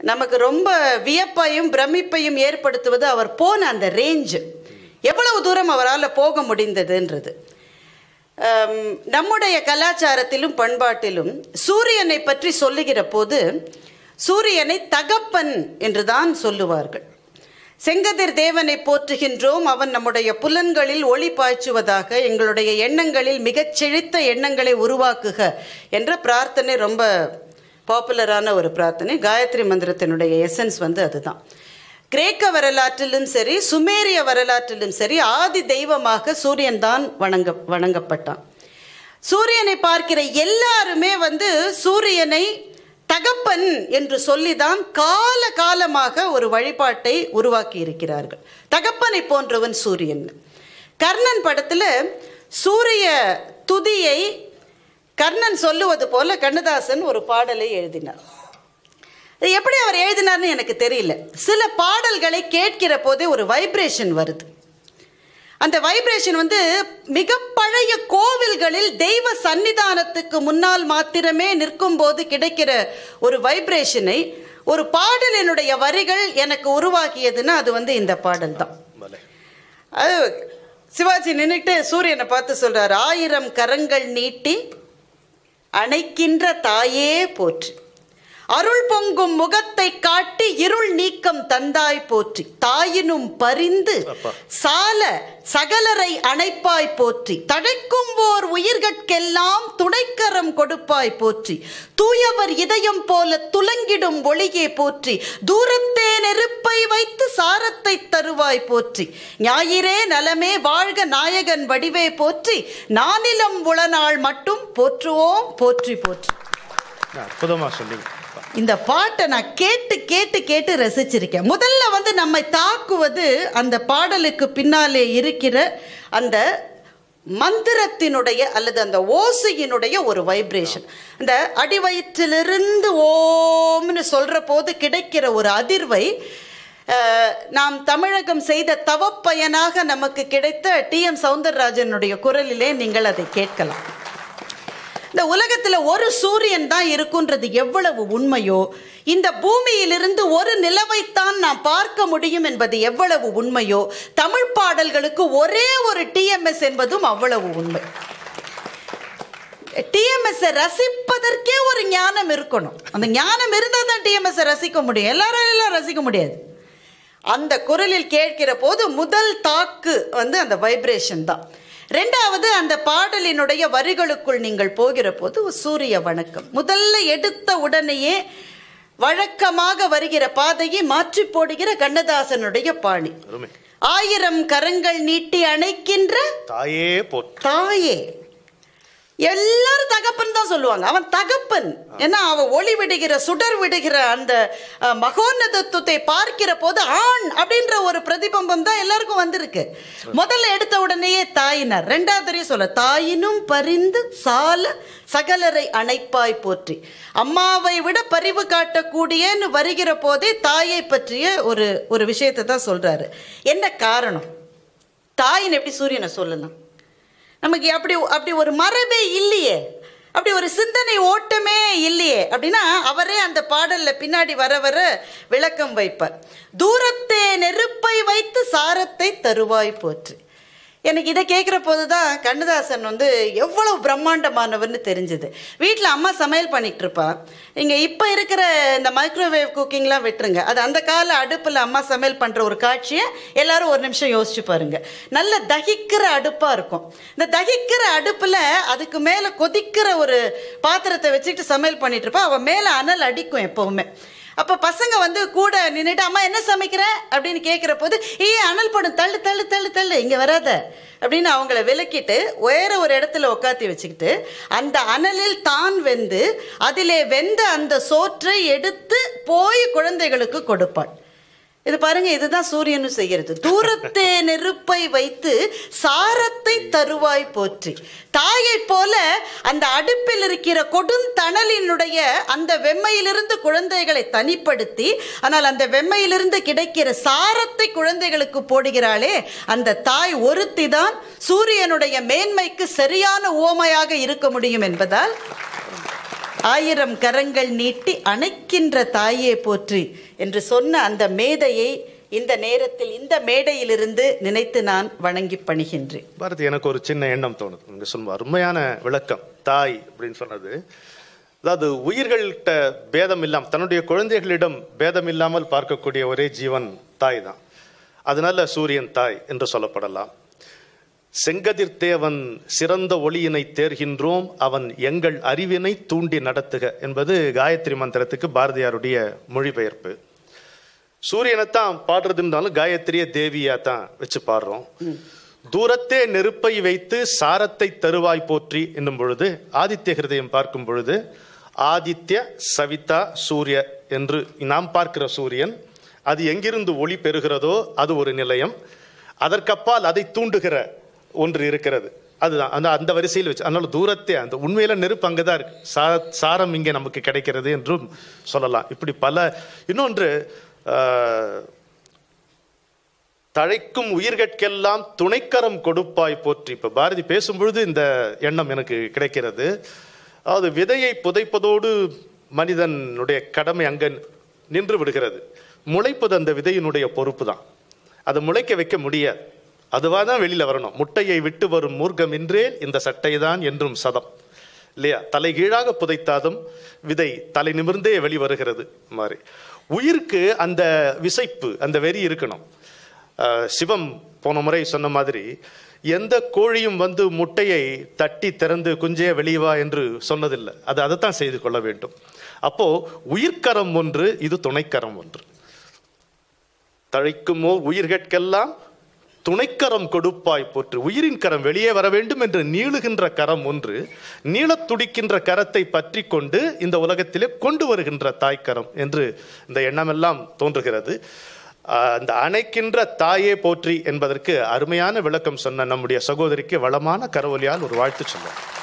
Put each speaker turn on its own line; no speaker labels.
நமக்கு ரொம்ப வியப்பையும் பிரமிப்பையும் ஏற்படுத்துவது அவர் போன அந்த ரேஞ்சு எவ்வளவு தூரம் அவரால் போக முடிந்ததுன்றது ஆம், நம்முடைய கலாச்சாரத்திலும் பண்பாட்டிலும் சூரியனை பற்றி சொல்லுகிற போது சூரியனை தகப்பன் என்றுதான் சொல்லுவார்கள் செங்கதிர் தேவனை போற்றுகின்றோம் அவன் நம்முடைய புலன்களில் ஒளி பாய்ச்சுவதாக எங்களுடைய எண்ணங்களில் மிகச் செழித்த எண்ணங்களை உருவாக்குக என்ற பிரார்த்தனை ரொம்ப பாப்புலரான ஒரு பிரார்த்தனை காயத்ரி மந்திரத்தினுடைய எசன்ஸ் வந்து அதுதான் கிரேக்க வரலாற்றிலும் சரி சுமேரிய வரலாற்றிலும் சரி ஆதி தெய்வமாக சூரியன் தான் வணங்க வணங்கப்பட்டான் சூரியனை பார்க்கிற எல்லாருமே வந்து சூரியனை தகப்பன் என்று சொல்லிதான் கால காலமாக ஒரு வழிபாட்டை உருவாக்கி இருக்கிறார்கள் தகப்பனை போன்றவன் சூரியன் கர்ணன் படத்துல சூரிய துதியை கர்ணன் சொல்லுவது போல கண்ணதாசன் ஒரு பாடலை எழுதினார் இது எப்படி அவர் எழுதினார்னு எனக்கு தெரியல சில பாடல்களை கேட்கிற போதே ஒரு வைப்ரேஷன் வருது அந்த வைப்ரேஷன் வந்து மிக பழைய கோவில்களில் தெய்வ சன்னிதானத்துக்கு முன்னால் மாத்திரமே நிற்கும் போது கிடைக்கிற ஒரு வைப்ரேஷனை ஒரு பாடலினுடைய வரிகள் எனக்கு உருவாக்கியதுன்னா அது வந்து இந்த பாடல் தான்
மலை
அது சிவாஜி நின்னுட்டு சூரியனை பார்த்து சொல்றாரு ஆயிரம் கரங்கள் நீட்டி அணைக்கின்ற தாயே போற்றி அருள் பொங்கும் முகத்தை காட்டி இருள் நீக்கம் தந்தாய் போற்றி தாயினும் பரிந்து
அப்பா.
சால சகலரை அணைப்பாய் போற்றி தடைக்கும் ஓர் உயிர்கட்கெல்லாம் துணைக்கரம் கொடுப்பாய் போற்றி தூயவர் இதயம் போல துலங்கிடும் ஒளியே போற்றி தூரத்தே நெருப்பை வைத்து சாரத்தை தருவாய் போற்றி ஞாயிறே நலமே வாழ்க நாயகன் வடிவே போற்றி நானிலம் உளநாள் மட்டும் போற்றுவோம் போற்றி போற்றி
அற்புதமா சொன்னீங்க
இந்த பாட்டை நான் கேட்டு கேட்டு கேட்டு ரசிச்சிருக்கேன் முதல்ல வந்து நம்மை தாக்குவது அந்த பாடலுக்கு பின்னாலே இருக்கிற அந்த மந்திரத்தினுடைய அல்லது அந்த ஓசையினுடைய ஒரு வைப்ரேஷன் அந்த அடிவயிற்றிலிருந்து ஓம்னு சொல்ற போது கிடைக்கிற ஒரு அதிர்வை அஹ், நாம் தமிழகம் செய்த தவப்பயனாக நமக்கு கிடைத்த டி எம் சவுந்தரராஜனுடைய குரலிலே நீங்கள் அதை கேட்கலாம் இந்த உலகத்துல ஒரு சூரியன் தான் இருக்குன்றது எவ்வளவு உண்மையோ இந்த பூமியிலிருந்து ஒரு நிலவைத்தான் நாம் பார்க்க முடியும் என்பது எவ்வளவு உண்மையோ தமிழ் பாடல்களுக்கு ஒரே ஒரு டிஎம்எஸ் என்பதும் அவ்வளவு உண்மை டிஎம்எஸ் ரசிப்பதற்கே ஒரு ஞானம் இருக்கணும் அந்த ஞானம் இருந்தால் தான் டிஎம்எஸ் ரசிக்க முடியும் எல்லாரும் எல்லாம் ரசிக்க முடியாது அந்த குரலில் கேட்கிற போது முதல் தாக்கு வந்து அந்த வைப்ரேஷன் தான் ரெண்டாவது அந்த பாடலினுடைய வரிகளுக்குள் நீங்கள் போகிற போது ஒரு சூரிய வணக்கம் முதல்ல எடுத்த உடனேயே வழக்கமாக வருகிற பாதையை மாற்றி போடுகிற கண்ணதாசனுடைய பாணி
அருமை
ஆயிரம் கரங்கள் நீட்டி அணைக்கின்ற
தாயே போற்று
தாயே எல்லாரும் தகப்பன் தான் சொல்லுவாங்க அவன் தகப்பன் ஏன்னா அவன் ஒளி விடுகிற சுடர் விடுகிற அந்த அஹ், மகோன்னதத்துவத்தை பார்க்கிற போது ஆண் அப்படின்ற ஒரு பிரதிபம்பம் தான் எல்லாருக்கும் வந்திருக்கு முதல்ல எடுத்த உடனேயே தாயினார் ரெண்டாவதுரையும் சொல்ல தாயினும் பரிந்து சால சகலரை அணைப்பாய் போற்றி அம்மாவை விட பரிவு காட்டக்கூடியன்னு வருகிற போதே தாயை பற்றிய ஒரு ஒரு விஷயத்தை தான் சொல்றாரு என்ன காரணம் தாயின் எப்படி சூரியனை சொல்லலாம் நமக்கு அப்படி அப்படி ஒரு மரபே இல்லையே அப்படி ஒரு சிந்தனை ஓட்டமே இல்லையே அப்படின்னா அவரே அந்த பாடல்ல பின்னாடி வர வர விளக்கம் வைப்பார் தூரத்தே நெருப்பை வைத்து சாரத்தை தருவாய் போற்று எனக்கு இதை கேட்குற போது தான் கண்ணதாசன் வந்து எவ்வளவு பிரம்மாண்டமானவர்னு தெரிஞ்சுது வீட்டில் அம்மா சமையல் பண்ணிட்டு இருப்பா இங்கே இப்போ இருக்கிற இந்த மைக்ரோவேவ் குக்கிங்லாம் விட்டுருங்க அது அந்த கால அடுப்பில் அம்மா சமையல் பண்ணுற ஒரு காட்சியை எல்லாரும் ஒரு நிமிஷம் யோசிச்சு பாருங்க நல்ல தகிக்கிற அடுப்பாக இருக்கும் இந்த தகிக்கிற அடுப்பில் அதுக்கு மேலே கொதிக்கிற ஒரு பாத்திரத்தை வச்சுக்கிட்டு சமையல் பண்ணிட்டு இருப்பா அவள் மேலே அனல் அடிக்கும் எப்பவுமே அப்போ பசங்க வந்து கூட நின்றுட்டு அம்மா என்ன சமைக்கிற அப்படின்னு கேட்குற போது ஏ அனல் படும் தள்ளு தள்ளு தள்ளு தள்ளு இங்கே வராத அப்படின்னு அவங்கள விலக்கிட்டு வேற ஒரு இடத்துல உட்காத்தி வச்சுக்கிட்டு அந்த அனலில் தான் வெந்து அதிலே வெந்த அந்த சோற்றை எடுத்து போய் குழந்தைகளுக்கு கொடுப்பாள் இது பாருங்க இதுதான் சூரியனும் செய்கிறது தூரத்தே நெருப்பை வைத்து சாரத்தை தருவாய் போற்றி தாயை போல அந்த அடுப்பில் இருக்கிற கொடுந்தணலினுடைய அந்த வெம்மையிலிருந்து குழந்தைகளை தனிப்படுத்தி ஆனால் அந்த வெம்மையிலிருந்து கிடைக்கிற சாரத்தை குழந்தைகளுக்கு போடுகிறாளே அந்த தாய் ஒருத்தி தான் சூரியனுடைய மேன்மைக்கு சரியான உவமையாக இருக்க முடியும் என்பதால் ஆயிரம் கரங்கள் நீட்டி அணைக்கின்ற தாயே போற்றி என்று சொன்ன அந்த மேதையை இந்த நேரத்தில் இந்த மேடையிலிருந்து நினைத்து நான் வணங்கி பணிகின்றேன்
பாரதி எனக்கு ஒரு சின்ன எண்ணம் தோணுது நீங்க சொல்லுவோம் அருமையான விளக்கம் தாய் அப்படின்னு சொன்னது அதாவது உயிர்கள்ட்ட பேதம் இல்லாமல் தன்னுடைய குழந்தைகளிடம் பேதம் இல்லாமல் பார்க்கக்கூடிய ஒரே ஜீவன் தாய் தான் அதனால சூரியன் தாய் என்று சொல்லப்படலாம் செங்கதிர் தேவன் சிறந்த ஒளியினை தேர்கின்றோம் அவன் எங்கள் அறிவினை தூண்டி நடத்துக என்பது காயத்ரி மந்திரத்துக்கு பாரதியாருடைய மொழிபெயர்ப்பு சூரியனைத்தான் பாடுறது இருந்தாலும் காயத்ரிய தேவியா தான் வச்சு பாடுறோம் தூரத்தே நெருப்பை வைத்து சாரத்தை தருவாய் போற்றி என்னும் பொழுது ஆதித்ய ஹிருதயம் பார்க்கும் பொழுது ஆதித்ய சவிதா சூரிய என்று நாம் பார்க்கிற சூரியன் அது எங்கிருந்து ஒளி பெறுகிறதோ அது ஒரு நிலையம் அதற்கப்பால் அதை தூண்டுகிற ஒன்று இருக்கிறது அதுதான் அந்த அந்த வரிசையில் வச்சு அதனால தூரத்தே அந்த உண்மையில நெருப்பு அங்கதான் இருக்கு சா சாரம் இங்கே நமக்கு கிடைக்கிறது என்றும் சொல்லலாம் இப்படி பல இன்னொன்று ஆஹ், தழைக்கும் உயிர்கட்கெல்லாம் துணைக்கரம் கொடுப்பாய் போற்றி இப்ப பாரதி பேசும்பொழுது இந்த எண்ணம் எனக்கு கிடைக்கிறது அதாவது விதையை புதைப்பதோடு மனிதனுடைய கடமை அங்க நின்று விடுகிறது முளைப்பது அந்த விதையினுடைய பொறுப்பு தான் அதை முளைக்க வைக்க முடியாது அதுவாக தான் வெளியில வரணும் முட்டையை விட்டு வரும் மூர்க்கம் இன்றே இந்த சட்டை தான் என்றும் சதம் இல்லையா தலை கீழாக புதைத்தாதும் விதை தலை நிமிர்ந்தே வெளிவருகிறது மாதிரி உயிருக்கு அந்த விசைப்பு அந்த வெறி இருக்கணும் அஹ், சிவம் போன முறை சொன்ன மாதிரி எந்த கோழியும் வந்து முட்டையை தட்டி திறந்து குஞ்சே வெளியே வா என்று சொன்னதில்லை அது அதைத்தான் செய்து கொள்ள வேண்டும் அப்போ உயிர்க்கரம் ஒன்று இது துணைக்கரம் ஒன்று தழைக்குமோ உயிர்கட்கெல்லாம் துணைக்கரம் கொடுப்பாய் போற்று உயிரின் கரம் வெளியே வர வேண்டும் என்று நீளுகின்ற கரம் ஒன்று நீளத் துடிக்கின்ற கரத்தை பற்றி கொண்டு இந்த உலகத்திலே கொண்டு வருகின்ற தாய்க்கரம் என்று இந்த எண்ணமெல்லாம் தோன்றுகிறது ஆஹ், அந்த அணைக்கின்ற தாயே போற்றி என்பதற்கு அருமையான விளக்கம் சொன்ன நம்முடைய சகோதரிக்கு வளமான கரவொலியால் ஒரு வாழ்த்து சொல்லுவோம்